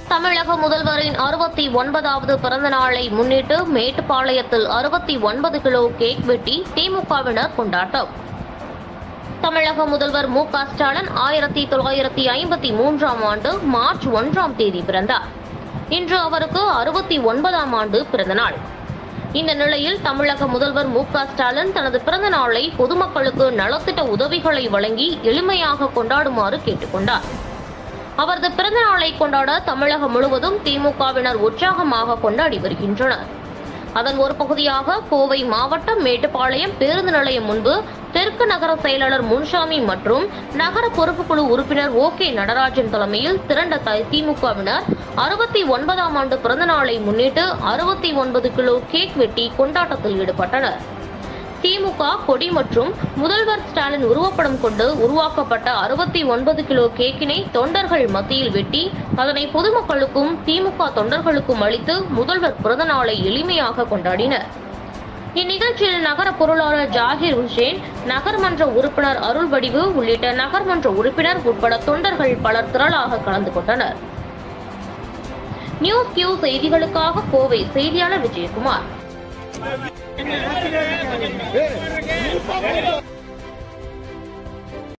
தமிழக முதல்வரின் அறுபத்தி ஒன்பதாவது பிறந்த நாளை முன்னிட்டு மேட்டுப்பாளையத்தில் அறுபத்தி ஒன்பது கிலோ கேக் வெட்டி திமுகவினர் கொண்டாட்டம் தமிழக முதல்வர் மு க ஸ்டாலின் ஆயிரத்தி தொள்ளாயிரத்தி ஐம்பத்தி மூன்றாம் ஆண்டு மார்ச் ஒன்றாம் தேதி பிறந்தார் இன்று அவருக்கு அறுபத்தி ஒன்பதாம் ஆண்டு பிறந்தநாள் இந்த நிலையில் தமிழக முதல்வர் மு க ஸ்டாலின் தனது பிறந்த நாளை பொதுமக்களுக்கு நலத்திட்ட உதவிகளை வழங்கி எளிமையாக கொண்டாடுமாறு கேட்டுக்கொண்டார் அவரது பிறந்த நாளை கொண்டாட தமிழகம் முழுவதும் திமுகவினர் உற்சாகமாக கொண்டாடி வருகின்றனர் அதன் ஒரு பகுதியாக கோவை மாவட்டம் மேட்டுப்பாளையம் பேருந்து நிலையம் முன்பு தெற்கு நகர செயலாளர் முன்சாமி மற்றும் நகர பொறுப்புக்குழு உறுப்பினர் ஓ கே நடராஜன் தலைமையில் திரண்ட த- திமுகவினர் அறுபத்தி ஒன்பதாம் ஆண்டு பிறந்த நாளை முன்னிட்டு அறுபத்தி ஒன்பது கிலோ கேக் வெட்டி கொண்டாட்டத்தில் ஈடுபட்டனர் திமுக கொடி மற்றும் முதல்வர் ஸ்டாலின் உருவப்படம் கொண்டு உருவாக்கப்பட்ட அறுபத்தி ஒன்பது கிலோ கேக்கினை தொண்டர்கள் மத்தியில் வெட்டி அதனை பொதுமக்களுக்கும் திமுக தொண்டர்களுக்கும் அளித்து முதல்வர் பிறந்த நாளை எளிமையாக கொண்டாடினர் இந்நிகழ்ச்சியில் நகர பொருளாளர் ஜாகிர் ஹுசேன் நகர்மன்ற உறுப்பினர் அருள்வடிவு உள்ளிட்ட நகர்மன்ற உறுப்பினர் உட்பட தொண்டர்கள் பலர் திரளாக கலந்து கொண்டனர் நியூஸ் கியூ செய்திகளுக்காக கோவை செய்தியாளர் விஜயகுமார்